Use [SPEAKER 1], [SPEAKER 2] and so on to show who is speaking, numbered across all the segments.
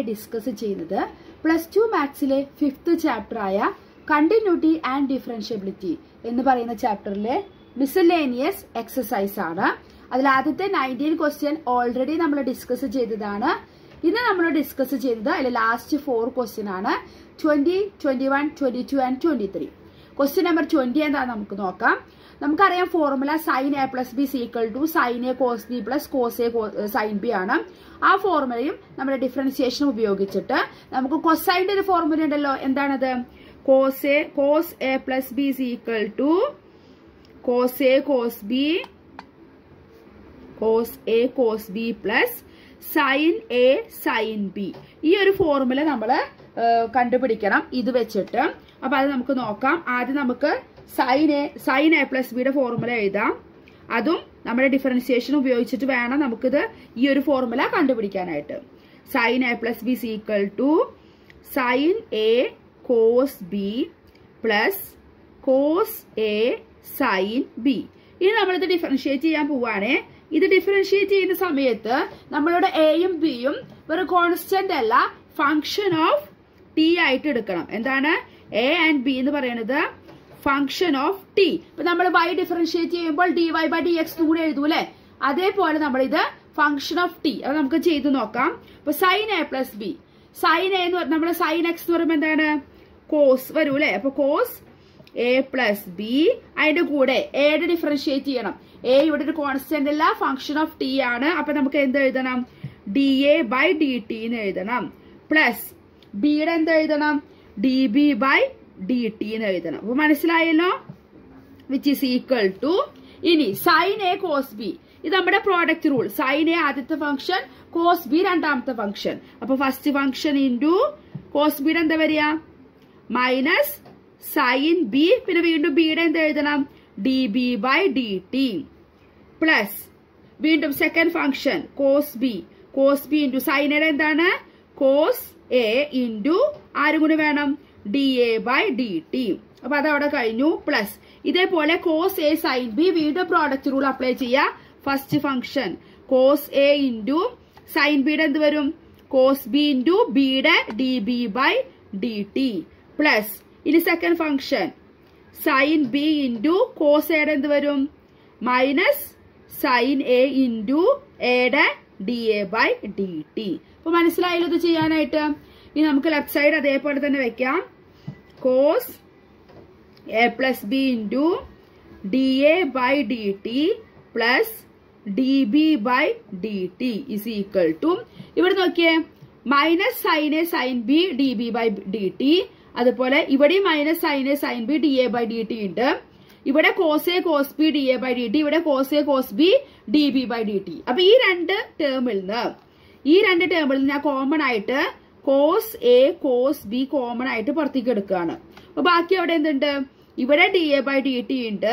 [SPEAKER 1] discuss ചെയ്യുന്നത് plus two മാത്സിലെ fifth chapter ആയ കണ്ടിന്യൂറ്റി ആൻഡ് ഡിഫറൻഷ്യബിലിറ്റി എന്ന് പറയുന്ന ചാപ്റ്ററിലെ മിസലേനിയസ് എക്സസൈസ് ആണ് അതിൽ ആദ്യത്തെ നയൻറ്റീൻ ക്വസ്റ്റ്യൻ ഓൾറെഡി നമ്മൾ ഡിസ്കസ് ചെയ്തതാണ് ഇന്ന് നമ്മൾ ഡിസ്കസ് ചെയ്തത് അതിൽ ലാസ്റ്റ് ഫോർ ക്വസ്റ്റ്യൻ ആണ് twenty twenty one twenty two and twenty three question number twenty എന്താണെന്ന് നമുക്ക് നോക്കാം നമുക്കറിയാം formula sine A plus B is equal to sine A cos B plus cos A sine B ആണ് ആ ഫോർമുലയും നമ്മുടെ ഡിഫറൻസിയേഷൻ ഉപയോഗിച്ചിട്ട് നമുക്ക് കൊസൈൻ്റെ ഒരു ഫോർമുല ഉണ്ടല്ലോ എന്താണത് cos A cos A plus B is equal to cos A cos B cos A cos B plus sine A sine B ഈ ഒരു ഫോർമുല നമ്മൾ കണ്ടുപിടിക്കണം ഇത് വെച്ചിട്ട് അപ്പൊ അത് നമുക്ക് നോക്കാം ആദ്യം നമുക്ക് sine A sine A plus ബിയുടെ ഫോർമുല എഴുതാം അതും നമ്മുടെ ഡിഫറൻസിയേഷൻ ഉപയോഗിച്ചിട്ട് വേണം നമുക്കിത് ഈ ഒരു ഫോർമുല കണ്ടുപിടിക്കാനായിട്ട് sine A plus B is equal to sine A cos B plus cos A sine B ഇനി നമ്മളിത് ഡിഫറൻഷിയേറ്റ് ചെയ്യാൻ പോവാണേ ഇത് ഡിഫറൻഷിയേറ്റ് ചെയ്യുന്ന സമയത്ത് നമ്മളുടെ എയും ബിയും ഒരു കോൺസ്റ്റന്റ് അല്ല ഫങ്ഷൻ ഓഫ് ടി ആയിട്ട് എടുക്കണം എന്താണ് എ ആൻഡ് ബി എന്ന് പറയുന്നത് ഫങ്ഷൻ ഓഫ് ടി ഇപ്പൊ നമ്മൾ വൈ ഡിഫറൻഷിയേറ്റ് ചെയ്യുമ്പോൾ D Y by D X കൂടെ എഴുതൂലേ അതേപോലെ നമ്മൾ ഇത് ഫങ്ഷൻ ഓഫ് ടി അത് നമുക്ക് ചെയ്ത് നോക്കാം ഇപ്പൊ sine A plus B sine A എന്ന് പറഞ്ഞാൽ നമ്മൾ സൈൻ എക്സ് എന്ന് പറയുമ്പോൾ എന്താണ് കോസ് വരൂ അല്ലെ അപ്പൊ കോസ് എ പ്ലസ് ബി അതിന്റെ കൂടെ എയുടെ ഡിഫറൻഷിയേറ്റ് ചെയ്യണം എ ഇവിടെ ഒരു കോൺസ്റ്റന്റ് അല്ല ഫംഗ്ഷൻ ഓഫ് ടി ആണ് അപ്പൊ നമുക്ക് എന്ത് എഴുതണം D A by D T എന്ന് എഴുതണം പ്ലസ് ബിയുടെ എന്ത് എഴുതണം D B by D T എന്ന് എഴുതണം അപ്പൊ മനസ്സിലായല്ലോ വിച്ച് ഈസ് ഈക്വൽ ടു ഇനി സൈൻ എ കോസ് ബി ഇത് നമ്മുടെ പ്രോഡക്റ്റ് റൂൾ സൈൻ എ ആദ്യത്തെ ഫംഗ്ഷൻ കോസ് ബി രണ്ടാമത്തെ ഫംഗ്ഷൻ അപ്പൊ ഫസ്റ്റ് ഫംഗ്ഷൻ ഇൻറ്റു കോസ് ബിയുടെ എന്താ വരിക മൈനസ് സൈൻ ബി പിന്നെ വീണ്ടും ബിയുടെ എന്ത് എഴുതണം D B by D T plus വീണ്ടും second function cos B cos B into സൈനയുടെ എന്താണ് കോസ് എ ഇൻറ്റു ആരും കൂടി വേണം D A by D T അപ്പൊ അതവിടെ കഴിഞ്ഞു പ്ലസ് ഇതേപോലെ കോസ് എ സൈൻ ബി വീണ്ടും പ്രോഡക്റ്റ് റൂൾ അപ്ലൈ ചെയ്യുക first function cos A into sine ബിയുടെ എന്ത് വരും കോസ് ബി ഇൻറ്റു ബിയുടെ D B by D T plus ഇനി second function sine B into cos എയുടെ എന്ത് വരും മൈനസ് സൈൻ എ ഇൻറ്റു എയുടെ D A by D T അപ്പൊ മനസ്സിലായല്ലോ ഇത് ചെയ്യാനായിട്ട് ഇനി നമുക്ക് ലെഫ്റ്റ് സൈഡ് അതേപോലെ തന്നെ വെക്കാം cos A plus B into D A by D T plus D B by D T is equal to ഇവിടെ നോക്കിയേ minus sine A sine B D B by D T അതുപോലെ ഇവിടെ minus sine A sine B D A by D T ഉണ്ട് ഇവിടെ cos A cos B D A by D T ഇവിടെ cos A cos B D B by D T അപ്പൊ ഈ രണ്ട് ടേമിൽ നിന്ന് ഈ രണ്ട് ടേമിൽ നിന്ന് ഞാൻ കോമൺ ആയിട്ട് cos A cos B common ആയിട്ട് പുറത്തേക്ക് എടുക്കുകയാണ് അപ്പൊ ബാക്കി അവിടെ എന്തുണ്ട് ഇവിടെ D A by D T ഉണ്ട്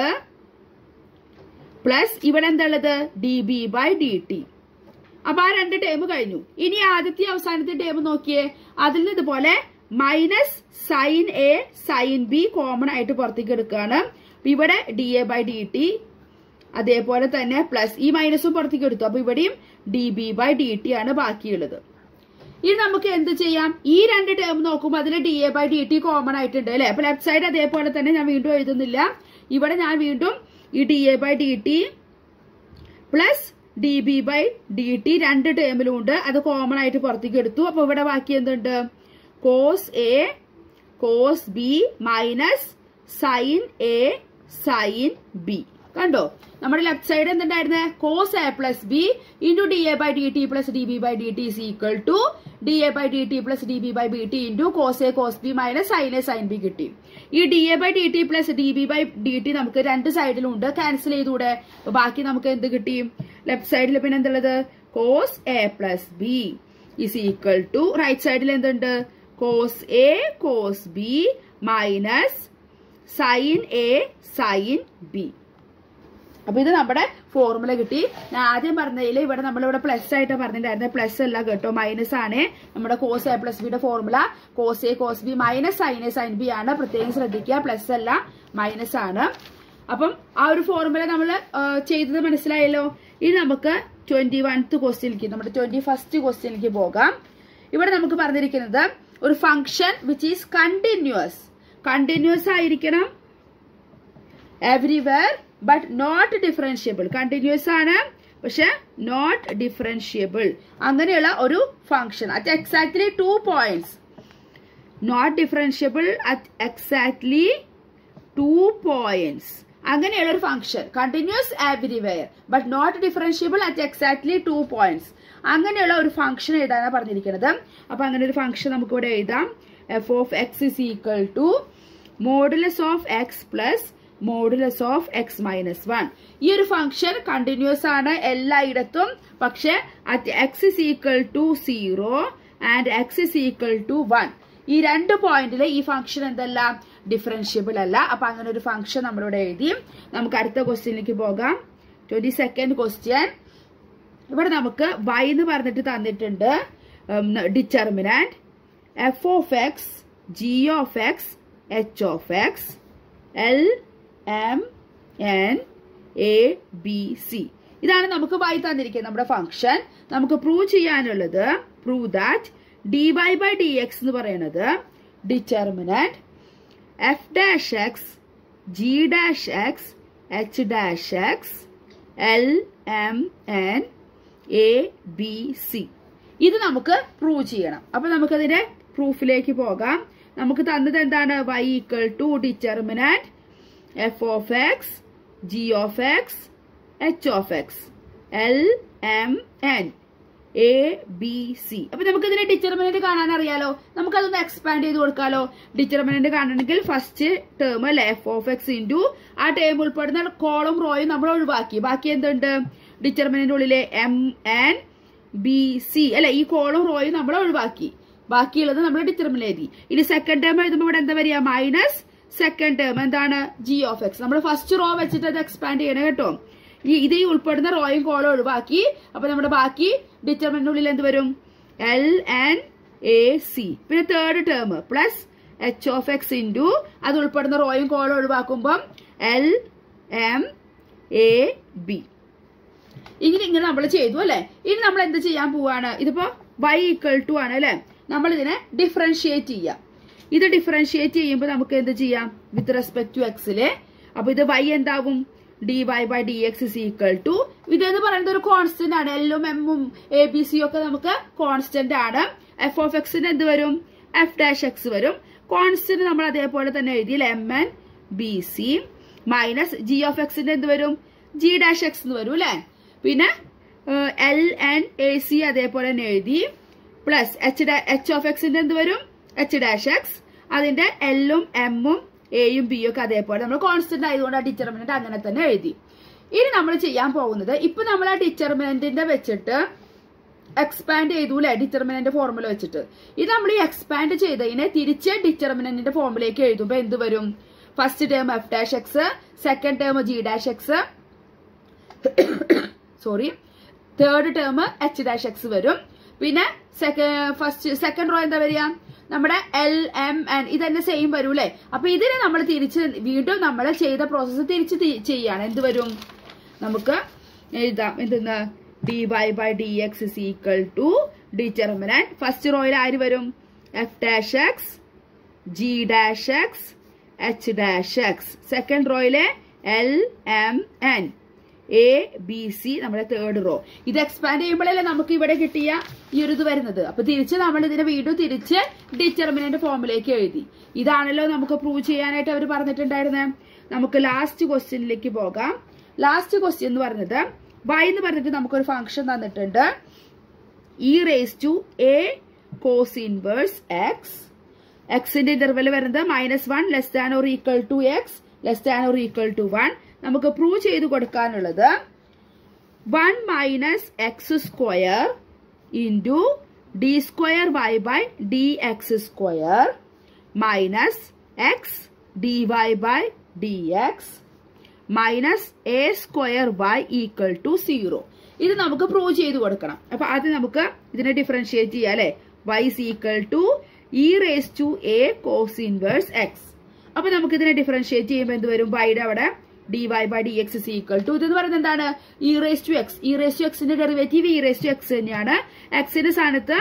[SPEAKER 1] പ്ലസ് ഇവിടെ എന്താ ഉള്ളത് D B by D T അപ്പൊ ആ രണ്ട് ടേം കഴിഞ്ഞു ഇനി ആദ്യത്തെ അവസാനത്തെ ടേം നോക്കിയേ അതിൽ നിന്ന് ഇതുപോലെ minus sine A sine B common ആയിട്ട് പുറത്തേക്ക് എടുക്കുകയാണ് ഇവിടെ D A by D T അതേപോലെ തന്നെ പ്ലസ് ഈ മൈനസും പുറത്തേക്ക് എടുത്തു അപ്പൊ ഇവിടെയും D B by D T ആണ് ബാക്കിയുള്ളത് ഇനി നമുക്ക് എന്ത് ചെയ്യാം ഈ രണ്ട് ടേം നോക്കുമ്പോൾ അതിൽ D A by D T common ആയിട്ടുണ്ട് അല്ലെ അപ്പൊ ലെഫ്റ്റ് സൈഡ് അതേപോലെ തന്നെ ഞാൻ വീണ്ടും എഴുതുന്നില്ല ഇവിടെ ഞാൻ വീണ്ടും ഈ D A by D T plus D B by D T രണ്ട് ടേമിലും ഉണ്ട് അത് കോമൺ ആയിട്ട് പുറത്തേക്ക് എടുത്തു അപ്പൊ ഇവിടെ ബാക്കി എന്തുണ്ട് cos A cos B minus sine A sine B കണ്ടോ നമ്മുടെ ലെഫ്റ്റ് സൈഡ് എന്തുണ്ടായിരുന്നെ cos A plus B into D A by D T plus D B by D T is equal to D A by D T plus D B by B T into cos A cos B minus sine A sine B കിട്ടി ഈ D A by D T plus D B by D T നമുക്ക് രണ്ട് സൈഡിലും ഉണ്ട് cancel ചെയ്തൂടെ ബാക്കി നമുക്ക് എന്ത് കിട്ടി ലെഫ്റ്റ് സൈഡിൽ പിന്നെ എന്തുള്ളത് cos A plus B is equal to right സൈഡിൽ എന്തുണ്ട് cos A cos B minus sine A sine B അപ്പൊ ഇത് നമ്മുടെ ഫോർമുല കിട്ടി ഞാൻ ആദ്യം പറഞ്ഞതിൽ ഇവിടെ നമ്മളിവിടെ പ്ലസ് ആയിട്ട് പറഞ്ഞിട്ടുണ്ടായിരുന്നത് പ്ലസ് അല്ല കേട്ടോ മൈനസ് ആണ് നമ്മുടെ കോസ് എ പ്ലസ് ബിയുടെ formula cos A cos B minus sine A sine B ആണ് പ്രത്യേകം ശ്രദ്ധിക്കുക പ്ലസ് അല്ല മൈനസ് ആണ് അപ്പം ആ ഒരു ഫോർമുല നമ്മൾ ചെയ്തത് മനസ്സിലായല്ലോ ഇനി നമുക്ക് ട്വന്റി വൺത്ത് ക്വസ്റ്റ്യനിലേക്ക് നമ്മുടെ ട്വന്റി ഫസ്റ്റ് ക്വസ്റ്റ്യനിലേക്ക് പോകാം ഇവിടെ നമുക്ക് പറഞ്ഞിരിക്കുന്നത് ഒരു function which is continuous continuous ആയിരിക്കണം everywhere but not differentiable continuous ആണ് പക്ഷെ നോട്ട് ഡിഫറൻഷ്യബിൾ അങ്ങനെയുള്ള ഒരു function at exactly two points not differentiable at exactly two points അങ്ങനെയുള്ള ഒരു function continuous everywhere but not differentiable at exactly two points അങ്ങനെയുള്ള ഒരു function എഴുതാനാണ് പറഞ്ഞിരിക്കുന്നത് അപ്പൊ അങ്ങനെ ഒരു ഫംഗ്ഷൻ നമുക്ക് ഇവിടെ എഴുതാം F of X is equal to modulus of X plus modulus of X minus one ഈ ഒരു ഫംഗ്ഷൻ കണ്ടിന്യൂസ് ആണ് എല്ലായിടത്തും പക്ഷെ at X is equal to zero and X is equal to one ഈ രണ്ട് പോയിന്റിൽ ഈ ഫംഗ്ഷൻ എന്തല്ല ഡിഫറൻഷ്യബിൾ അല്ല അപ്പൊ അങ്ങനെ ഒരു ഫംഗ്ഷൻ നമ്മളിവിടെ എഴുതി നമുക്ക് അടുത്ത ക്വസ്റ്റ്യനിലേക്ക് പോകാം ട്വന്റി സെക്കൻഡ് ക്വസ്റ്റ്യൻ ഇവിടെ നമുക്ക് y എന്ന് പറഞ്ഞിട്ട് തന്നിട്ടുണ്ട് determinant F of X G of X H of X L M N A B C ഇതാണ് നമുക്ക് y തന്നിരിക്കുന്നത് നമ്മുടെ ഫംഗ്ഷൻ നമുക്ക് പ്രൂവ് ചെയ്യാനുള്ളത് prove that D Y by D X എന്ന് പറയുന്നത് determinant F dash X G dash X H dash X L M N A B C ഇത് നമുക്ക് പ്രൂവ് ചെയ്യണം അപ്പൊ നമുക്കതിന്റെ പ്രൂഫിലേക്ക് പോകാം നമുക്ക് തന്നത് എന്താണ് y equal to determinant F of X G of X H of X L M N A B C അപ്പൊ നമുക്ക് ഇതിന്റെ ഡിറ്റർമിനന്റ് കാണാൻ അറിയാലോ നമുക്ക് അതൊന്ന് എക്സ്പാൻഡ് ചെയ്ത് കൊടുക്കാലോ ഡിറ്റർമിനന്റ് കാണണമെങ്കിൽ ഫസ്റ്റ് ടേം അല്ലെ എഫ് ഓഫ് എക്സ് ഇൻറ്റു ആ ടേം ഉൾപ്പെടുന്ന കോളം റോയും നമ്മൾ ഒഴിവാക്കി ബാക്കി എന്തുണ്ട് ഡിറ്റർമിനന്റ് ഉള്ളിലെ എം എൻ ബി സി അല്ലെ ഈ കോളം റോയും നമ്മൾ ഒഴിവാക്കി ബാക്കിയുള്ളത് നമ്മൾ ഡിറ്റർമിനന്റ് എഴുതി ഇനി സെക്കൻഡ് ടേം എഴുതുമ്പോൾ ഇവിടെ എന്താ വരിക മൈനസ് സെക്കൻഡ് ടേം എന്താണ് ജി ഓഫ് എക്സ് നമ്മൾ ഫസ്റ്റ് റോ വെച്ചിട്ട് അത് എക്സ്പാൻഡ് ചെയ്യണം കേട്ടോ ഈ ഇത് ഈ ഉൾപ്പെടുന്ന റോയും കോളും ഒഴിവാക്കി അപ്പൊ നമ്മുടെ ബാക്കി ഡിറ്റർമിനുള്ളിൽ എന്ത് വരും എൽ എൻ എ സി പിന്നെ third term plus H of X into അത് ഉൾപ്പെടുന്ന റോയും കോളും ഒഴിവാക്കുമ്പം എൽ എം എ ബി ഇങ്ങനെ ഇങ്ങനെ നമ്മൾ ചെയ്തു അല്ലെ ഇനി നമ്മൾ എന്ത് ചെയ്യാൻ പോവാണ് ഇതിപ്പോ y ഈക്വൽ ടു ആണ് അല്ലെ നമ്മൾ ഇതിനെ ഡിഫറൻഷിയേറ്റ് ചെയ്യാം ഇത് ഡിഫറൻഷിയേറ്റ് ചെയ്യുമ്പോൾ നമുക്ക് എന്ത് ചെയ്യാം വിത്ത് റെസ്പെക്ട് ടു എക്സില് അപ്പൊ ഇത് y എന്താവും D Y by D X is equal to ഇതെന്ന് പറയുന്നത് ഒരു കോൺസ്റ്റന്റ് ആണ് എല്ലും എമ്മും എ ബി സി ഒക്കെ നമുക്ക് കോൺസ്റ്റന്റ് ആണ് എഫ് ഓഫ് എക്സിന് എന്ത് വരും എഫ് ഡാഷ് എക്സ് വരും കോൺസ്റ്റന്റ് നമ്മൾ അതേപോലെ തന്നെ എഴുതി M N B C minus G of എക്സിന്റെ എന്ത് വരും ജി ഡാഷ് എക്സ് എന്ന് വരും അല്ലെ പിന്നെ എൽ എൻ എ സി അതേപോലെ തന്നെ എഴുതി പ്ലസ് എച്ച് എച്ച് ഓഫ് എക്സിന്റെ എന്ത് വരും എച്ച് ഡാഷ് എക്സ് അതിന്റെ എല്ലും എമ്മും എയും ബിയും ഒക്കെ അതേപോലെ നമ്മൾ കോൺസ്റ്റന്റ് ആയതുകൊണ്ട് ആ ഡിറ്റർമിനന്റ് അങ്ങനെ തന്നെ എഴുതി ഇനി നമ്മൾ ചെയ്യാൻ പോകുന്നത് ഇപ്പൊ നമ്മൾ ആ ഡിറ്റർമിനന്റിന്റെ വെച്ചിട്ട് എക്സ്പാൻഡ് ചെയ്തു അല്ലെ ഡിറ്റർമിനന്റ് ഫോർമുല വെച്ചിട്ട് ഇത് നമ്മൾ ഈ എക്സ്പാൻഡ് ചെയ്തതിനെ തിരിച്ച് ഡിറ്റർമിനന്റിന്റെ ഫോർമുലയ്ക്ക് എഴുതുമ്പോൾ എന്ത് വരും first term F dash X second term G dash X sorry third term H dash X വരും പിന്നെ ഫസ്റ്റ് സെക്കൻഡ് റോ എന്താ വരിക നമ്മുടെ എൽ എം എൻ ഇതന്നെ സെയിം വരും അല്ലെ അപ്പൊ ഇതിനെ നമ്മൾ തിരിച്ച് വീണ്ടും നമ്മൾ ചെയ്ത പ്രോസസ്സ് തിരിച്ച് ചെയ്യാണ് എന്ത് വരും നമുക്ക് എഴുതാം എന്തെന്ന് D Y by D X is equal to determinant first റോയിൽ ആര് വരും F dash X G dash X H dash X second റോയിലെ L M N A B C നമ്മുടെ തേർഡ് റോ ഇത് എക്സ്പാൻഡ് ചെയ്യുമ്പോഴല്ലേ നമുക്ക് ഇവിടെ കിട്ടിയ ഈ ഒരു ഇത് വരുന്നത് അപ്പൊ തിരിച്ച് നമ്മൾ ഇതിനെ വീണ്ടും തിരിച്ച് ഡിറ്റർമിനന്റ് ഫോമിലേക്ക് എഴുതി ഇതാണല്ലോ നമുക്ക് പ്രൂവ് ചെയ്യാനായിട്ട് അവർ പറഞ്ഞിട്ടുണ്ടായിരുന്നത് നമുക്ക് ലാസ്റ്റ് ക്വസ്റ്റ്യനിലേക്ക് പോകാം ലാസ്റ്റ് ക്വസ്റ്റ്യൻ എന്ന് പറഞ്ഞത് y എന്ന് പറഞ്ഞിട്ട് നമുക്കൊരു ഫംഗ്ഷൻ തന്നിട്ടുണ്ട് E raise to A cos inverse X എക്സിന്റെ ഇന്റർവെൽ വരുന്നത് minus one less than or equal to X less than or equal to one നമുക്ക് പ്രൂവ് ചെയ്ത് കൊടുക്കാനുള്ളത് one minus X square into D square Y by D X square minus X D Y by D X minus A square Y equal to zero ഇത് നമുക്ക് prove ചെയ്ത് കൊടുക്കണം അപ്പൊ ആദ്യം നമുക്ക് ഇതിനെ ഡിഫറൻഷിയേറ്റ് ചെയ്യാം അല്ലെ Y is equal to E raise to A cos inverse X അപ്പൊ നമുക്ക് ഇതിനെ ഡിഫറൻഷിയേറ്റ് ചെയ്യുമ്പോൾ എന്ത് വരും വൈയുടെ അവിടെ D Y by D X is equal to ഇതെന്ന് പറയുന്നത് എന്താണ് E raise to X E raise to എക്സിന്റെ derivative E raise to X തന്നെയാണ് എക്സിന്റെ സ്ഥാനത്ത്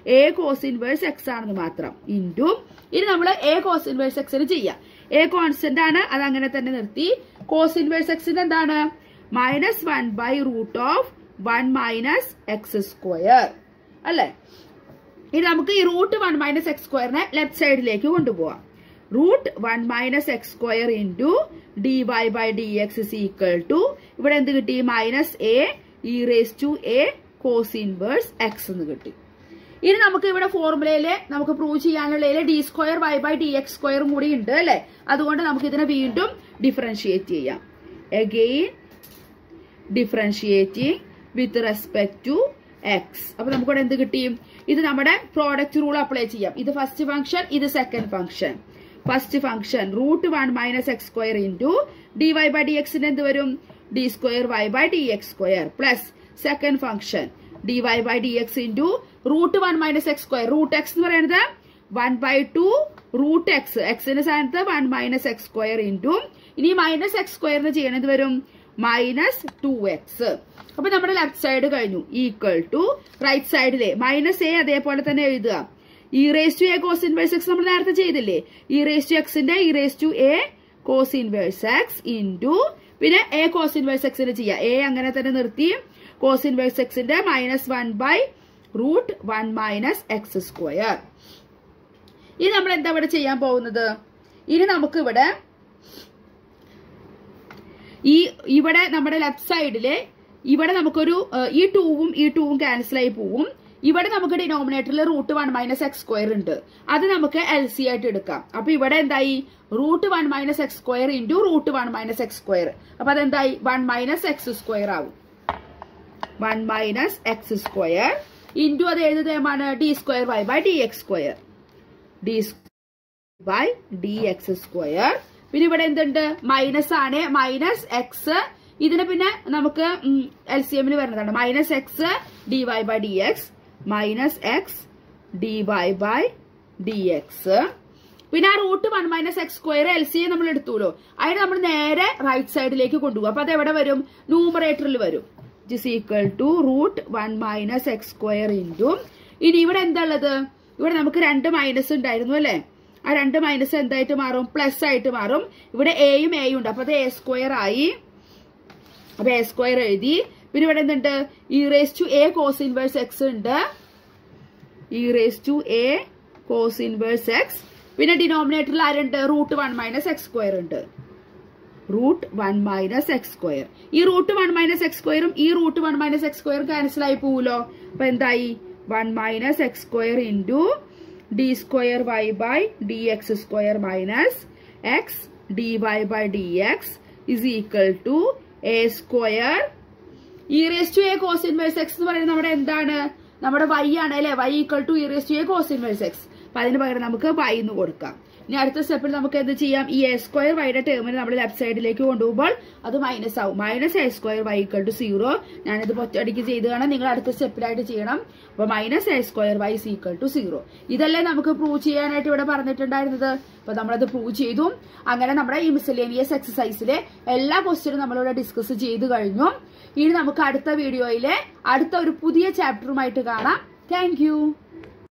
[SPEAKER 1] എ കോസ് ഇൻവേഴ്സ് എക്സ് ആണെന്ന് മാത്രം ഇൻറ്റു ഇനി നമ്മൾ എ കോസ് ഇൻവേഴ്സ് എക്സിന് ചെയ്യാം എ കോൺസ്റ്റന്റ് ആണ് അത് അങ്ങനെ തന്നെ നിർത്തി കോസ് ഇൻവേഴ്സ് എക്സിന് എന്താണ് minus one by root of one minus X square അല്ലേ ഇനി നമുക്ക് ഈ റൂട്ട് വൺ മൈനസ് എക്സ് സ്ക്വയറിനെ ലെഫ്റ്റ് സൈഡിലേക്ക് കൊണ്ടുപോവാം root one minus X square into D Y by D X is equal to ഇവിടെ എന്ത് കിട്ടി minus A E raise to A cos inverse X എന്ന് കിട്ടി ഇനി നമുക്ക് ഇവിടെ ഫോർമുലയില് നമുക്ക് പ്രൂവ് ചെയ്യാനുള്ളതിൽ D square Y by D X സ്ക്വയറും കൂടി ഉണ്ട് അല്ലെ അതുകൊണ്ട് നമുക്ക് ഇതിനെ വീണ്ടും ഡിഫറൻഷിയേറ്റ് ചെയ്യാം again differentiating with respect to X അപ്പൊ നമുക്കിവിടെ എന്ത് കിട്ടിയും ഇത് നമ്മുടെ പ്രോഡക്റ്റ് റൂൾ അപ്ലൈ ചെയ്യാം ഇത് ഫസ്റ്റ് ഫംഗ്ഷൻ ഇത് second function first function root one minus X square into D Y by D എക്സിന് എന്ത് വരും D square Y by D X square plus second function D Y by D X into root one minus X square root X എന്ന് പറയുന്നത് one by two root X എക്സിന്റെ സ്ഥാനത്ത് one minus X square into ഇനി minus X സ്ക്വയറിന് ചെയ്യണത് വരും minus two X അപ്പൊ നമ്മുടെ ലെഫ്റ്റ് സൈഡ് കഴിഞ്ഞു ഈക്വൽ ടു റൈറ്റ് സൈഡിലെ മൈനസ് എ അതേപോലെ തന്നെ എഴുതുക E raise to A cos inverse X നമ്മൾ നേരത്തെ ചെയ്തില്ലേ ഇ റേസ് ടു എക്സിന്റെ E raise to A cos inverse X into പിന്നെ എ കോസ് ഇൻവേഴ്സ് എക്സിന് ചെയ്യാം എ അങ്ങനെ തന്നെ നിർത്തി കോസ് ഇൻവേഴ്സ് എക്സിന്റെ minus one by root one minus X square ഇനി നമ്മൾ എന്താ ഇവിടെ ചെയ്യാൻ പോകുന്നത് ഇനി നമുക്ക് ഇവിടെ ഈ ഇവിടെ നമ്മുടെ ലെഫ്റ്റ് സൈഡില് ഇവിടെ നമുക്കൊരു ഏഹ്, ഈ ടൂവും ഈ ടൂവും ക്യാൻസൽ ആയി പോവും ഇവിടെ നമുക്ക് ഡിനോമിനേറ്ററിൽ root one minus X square ഉണ്ട് അത് നമുക്ക് എൽ സി ആയിട്ട് എടുക്കാം അപ്പൊ ഇവിടെ എന്തായി root one minus X square into root one minus X square അപ്പൊ അതെന്തായി വൺ മൈനസ് എക്സ് സ്ക്വയർ ആവും one minus X square into അത് എഴുതുന്നതാണ് D square Y by D X square D by D X square പിന്നെ ഇവിടെ എന്തുണ്ട് minus ആണ് minus X ഇതിന് പിന്നെ നമുക്ക് എൽ സി എമ്മിന് വരുന്നതാണ് minus X D Y by D X minus X D Y by D X പിന്നെ ആ root one minus X square L C A നമ്മൾ എടുത്തുല്ലോ അതിന് നമ്മൾ നേരെ റൈറ്റ് സൈഡിലേക്ക് കൊണ്ടുപോകും അപ്പൊ അത് എവിടെ വരും ന്യൂമറേറ്ററിൽ വരും is equal to root one minus X square into ഇനി ഇവിടെ എന്താ ഉള്ളത് ഇവിടെ നമുക്ക് രണ്ട് മൈനസ് ഉണ്ടായിരുന്നു അല്ലേ ആ രണ്ട് മൈനസ് എന്തായിട്ട് മാറും പ്ലസ് ആയിട്ട് മാറും ഇവിടെ എയും എയും ഉണ്ട് അപ്പൊ അത് എ സ്ക്വയർ ആയി അപ്പൊ എ സ്ക്വയർ എഴുതി പിന്നെ ഇവിടെ എന്തുണ്ട് E raise to A cos inverse X ഉണ്ട് E raise to A cos inverse X പിന്നെ ഡിനോമിനേറ്ററിൽ ആരുണ്ട് root one minus X square ഉണ്ട് root one minus X square ഈ റൂട്ട് വൺ മൈനസ് എക്സ് സ്ക്വയറും ഈ root one minus X square cancel ആയി പോവുമല്ലോ അപ്പൊ എന്തായി one minus X square into D square Y by D X square minus X D Y by D X is equal to A square E raise to A cos inverse X എന്ന് പറയുന്നത് നമ്മുടെ എന്താണ് നമ്മുടെ Y ആണ് അല്ലെ Y equal to E raise to A cos inverse X അപ്പൊ അതിന് പകരം നമുക്ക് വൈ എന്ന് കൊടുക്കാം ഇനി അടുത്ത സ്റ്റെപ്പിൽ നമുക്ക് എന്ത് ചെയ്യാം ഈ എ സ്ക്വയർ വൈയുടെ ടേമിന് നമ്മൾ ലെഫ്റ്റ് സൈഡിലേക്ക് കൊണ്ടുപോകുമ്പോൾ അത് മൈനസ് ആവും minus A square Y equal to zero ഞാനിത് ഒറ്റയടിക്ക് ചെയ്തതാണ് നിങ്ങൾ അടുത്ത സ്റ്റെപ്പിലായിട്ട് ചെയ്യണം അപ്പൊ minus A square Y is equal to zero ഇതല്ലേ നമുക്ക് പ്രൂവ് ചെയ്യാനായിട്ട് ഇവിടെ പറഞ്ഞിട്ടുണ്ടായിരുന്നത് അപ്പൊ നമ്മളത് പ്രൂവ് ചെയ്തു അങ്ങനെ നമ്മുടെ ഈ മിസലേനിയസ് എക്സസൈസിലെ എല്ലാ ക്വസ്റ്റ്യനും നമ്മളിവിടെ ഡിസ്കസ് ചെയ്ത് കഴിഞ്ഞു ഇനി നമുക്ക് അടുത്ത വീഡിയോയിലെ അടുത്ത ഒരു പുതിയ ചാപ്റ്ററുമായിട്ട് കാണാം താങ്ക്